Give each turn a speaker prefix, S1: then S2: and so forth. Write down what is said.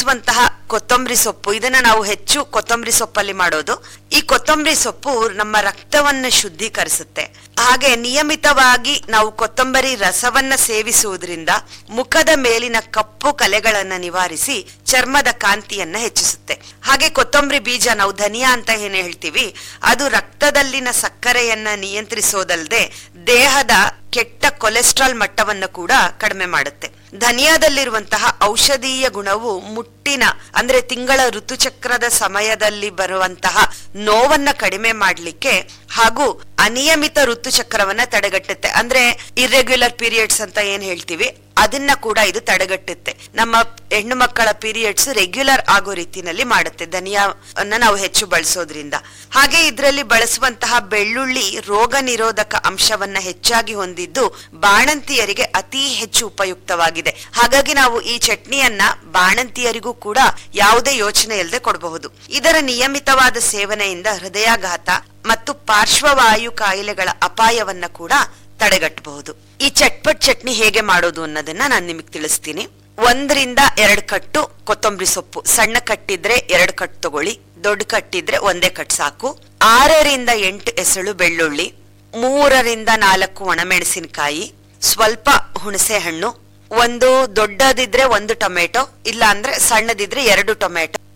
S1: ಬಳಸುವಂತಹ ಕೊತ್ತಂಬರಿ ಸೊಪ್ಪು ಇದನ್ನ ನಾವು ಹೆಚ್ಚು ಕೊತ್ತಂಬರಿ ಸೊಪ್ಪಲ್ಲಿ ಮಾಡೋದು ಈ ಕೊತ್ತಂಬರಿ ಸೊಪ್ಪು ನಮ್ಮ ರಕ್ತವನ್ನ ಶುದ್ಧೀಕರಿಸುತ್ತೆ ಹಾಗೆ ನಿಯಮಿತವಾಗಿ ನಾವು ಕೊತ್ತಂಬರಿ ರಸವನ್ನ ಸೇವಿಸುವುದರಿಂದ ಮುಖದ ಮೇಲಿನ ಕಪ್ಪು ಕಲೆಗಳನ್ನ ನಿವಾರಿಸಿ ಚರ್ಮದ ಕಾಂತಿಯನ್ನ ಹೆಚ್ಚಿಸುತ್ತೆ ಹಾಗೆ ಕೊತ್ತಂಬರಿ ಬೀಜ ನಾವು ಧನಿಯಾ ಅಂತ ಏನ್ ಹೇಳ್ತೀವಿ ಅದು ರಕ್ತದಲ್ಲಿನ ಸಕ್ಕರೆಯನ್ನ ನಿಯಂತ್ರಿಸೋದಲ್ಲದೆ ದೇಹದ ಕೆಟ್ಟ ಕೊಲೆಸ್ಟ್ರಾಲ್ ಮಟ್ಟವನ್ನು ಕೂಡ ಕಡಿಮೆ ಮಾಡುತ್ತೆ ಧನಿಯಾದಲ್ಲಿರುವಂತಹ ಔಷಧೀಯ ಗುಣವು ಮುಟ್ಟಿನ ಅಂದ್ರೆ ತಿಂಗಳ ಋತುಚಕ್ರದ ಸಮಯದಲ್ಲಿ ಬರುವಂತಹ ನೋವನ್ನ ಕಡಿಮೆ ಮಾಡ್ಲಿಕ್ಕೆ ಹಾಗೂ ಅನಿಯಮಿತ ಋತುಚಕ್ರವನ್ನ ತಡೆಗಟ್ಟುತ್ತೆ ಅಂದ್ರೆ ಇರ್ರೆಗ್ಯುಲರ್ ಪೀರಿಯಡ್ಸ್ ಅಂತ ಏನ್ ಹೇಳ್ತೀವಿ ಅದನ್ನ ಕೂಡ ಇದು ತಡೆಗಟ್ಟುತ್ತೆ ನಮ್ಮ ಹೆಣ್ಣು ಮಕ್ಕಳ ಪೀರಿಯಡ್ಸ್ ರೆಗ್ಯುಲರ್ ಆಗೋ ರೀತಿನಲ್ಲಿ ಮಾಡುತ್ತೆ ಧನಿಯಾವನ್ನ ನಾವು ಹೆಚ್ಚು ಬಳಸೋದ್ರಿಂದ ಹಾಗೆ ಇದರಲ್ಲಿ ಬಳಸುವಂತಹ ಬೆಳ್ಳುಳ್ಳಿ ರೋಗ ನಿರೋಧಕ ಅಂಶವನ್ನ ಹೆಚ್ಚಾಗಿ ಹೊಂದಿದ್ದು ಬಾಣಂತಿಯರಿಗೆ ಅತಿ ಹೆಚ್ಚು ಉಪಯುಕ್ತವಾಗಿದೆ ಹಾಗಾಗಿ ನಾವು ಈ ಚಟ್ನಿಯನ್ನ ಬಾಣಂತಿಯರಿಗೂ ಕೂಡ ಯಾವುದೇ ಯೋಚನೆ ಇಲ್ಲದೆ ಕೊಡಬಹುದು ಇದರ ನಿಯಮಿತವಾದ ಸೇವನೆಯಿಂದ ಹೃದಯಾಘಾತ ಮತ್ತು ಪಾರ್ಶ್ವವಾಯು ಕಾಯಿಲೆಗಳ ಅಪಾಯವನ್ನ ಕೂಡ ತಡೆಗಟ್ಟಬಹುದು ಈ ಚಟ್ಪಟ್ ಚಟ್ನಿ ಹೇಗೆ ಮಾಡೋದು ಅನ್ನೋದನ್ನ ನಾನು ನಿಮಗೆ ತಿಳಿಸ್ತೀನಿ ಒಂದರಿಂದ ಎರಡು ಕಟ್ಟು ಕೊತ್ತಂಬರಿ ಸೊಪ್ಪು ಸಣ್ಣ ಕಟ್ಟಿದ್ರೆ ಎರಡು ಕಟ್ ತಗೊಳ್ಳಿ ದೊಡ್ಡ ಕಟ್ಟಿದ್ರೆ ಒಂದೇ ಕಟ್ ಸಾಕು ಆರರಿಂದ ಎಂಟು ಎಸಳು ಬೆಳ್ಳುಳ್ಳಿ ಮೂರರಿಂದ ನಾಲ್ಕು ಒಣಮೆಣಸಿನಕಾಯಿ ಸ್ವಲ್ಪ ಹುಣಸೆ ಹಣ್ಣು ಒಂದು ದೊಡ್ಡದಿದ್ರೆ ಒಂದು ಟೊಮೆಟೊ ಇಲ್ಲ ಅಂದ್ರೆ ಸಣ್ಣದಿದ್ರೆ ಎರಡು ಟೊಮೆಟೊ